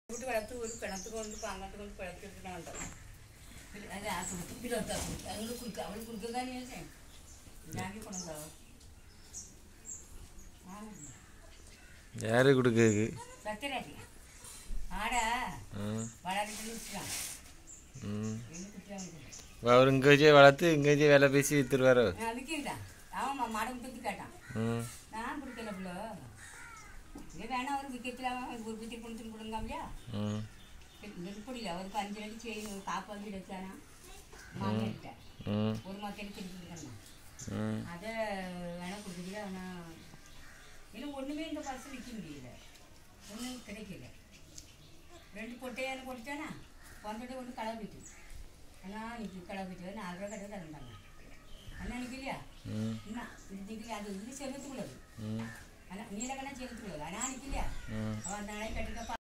വീട്ട് വളർത്ത് ഒരു കിണത്ത് കൊണ്ട് ഇപ്പം അങ്ങോട്ട് കൊണ്ട് പിഴച്ചിട്ടുണ്ടോ അല്ല ആ കുടുക്കിലോട്ടാ കുടുക്ക അങ്ങോട്ട് കുടുക്ക അവൾ കുടുക്കാൻ ചോദിച്ചേ ഉണ്ടാക്കി കൊണ്ടുണ്ടാവും யாரு கொடுக்குறது சத்திராட்டி ஆடா ம் வளர்த்து வச்சுக்கலாம் ம் எங்க குட்டியாங்க இப்போ அவர் இங்கே வச்சே வளர்த்து இங்கே வச்சே வேலை பேசி வித்துருவாரோ விற்கிட்டான் அவன் மாடம் தூக்கி கேட்டான் ம் நான் கொடுக்கல பிள்ளை இது வேணா ஒரு விற்கத்தில் அவன் ஒரு வித்தி கொடுத்துட்டு கொடுங்க இல்லையா ம் நெருப்படியில் அவருக்கு அஞ்சு லட்சம் செய்யணும் ஒரு காப்பால் வீடு வச்சானா மாமியார்கிட்ட ம் ஒரு மக்கள் திருப்பி கொடுக்கணும் ம் அதை வேணா கொடுக்குறீங்க ஆனால் இன்னும் ஒன்றுமே இந்த பஸ்ஸில் விற்க முடியல ஒன்றும் கிடைக்கல ரெண்டு பொட்டையான கொடுத்தானா வந்துட்டு ஒன்று களை போயிட்டு அண்ணா இன்னைக்கு களை போயிட்டு நாலு ரூபா கடை தரண்டாங்க அண்ணா நிற்கலையா ம் என்ன இது நிற்கலையா அது இது செலுத்துக்கூடாது ம் ஆனால் நீலக்கண்ணா செலுத்துக்கூடாது அண்ணா நிற்கலையா ம் அவன் அந்த நாளை கட்டிக்கப்பா